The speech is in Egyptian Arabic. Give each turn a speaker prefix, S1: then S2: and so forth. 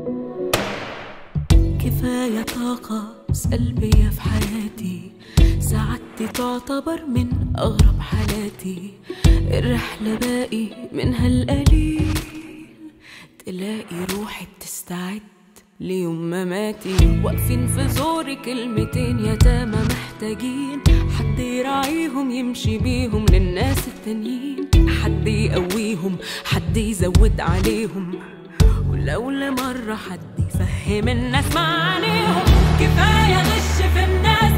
S1: كفاية طاقة سلبية في حياتي سعادتي تعتبر من أغرب حالاتي الرحلة باقي منها القليل تلاقي روحي بتستعد ليوم مماتي واقفين في زوري كلمتين يتامى محتاجين حد يراعيهم يمشي بيهم للناس التانيين حد يقويهم حد يزود عليهم ولو لمرة حد يفهم الناس معانيهم كفاية غش في الناس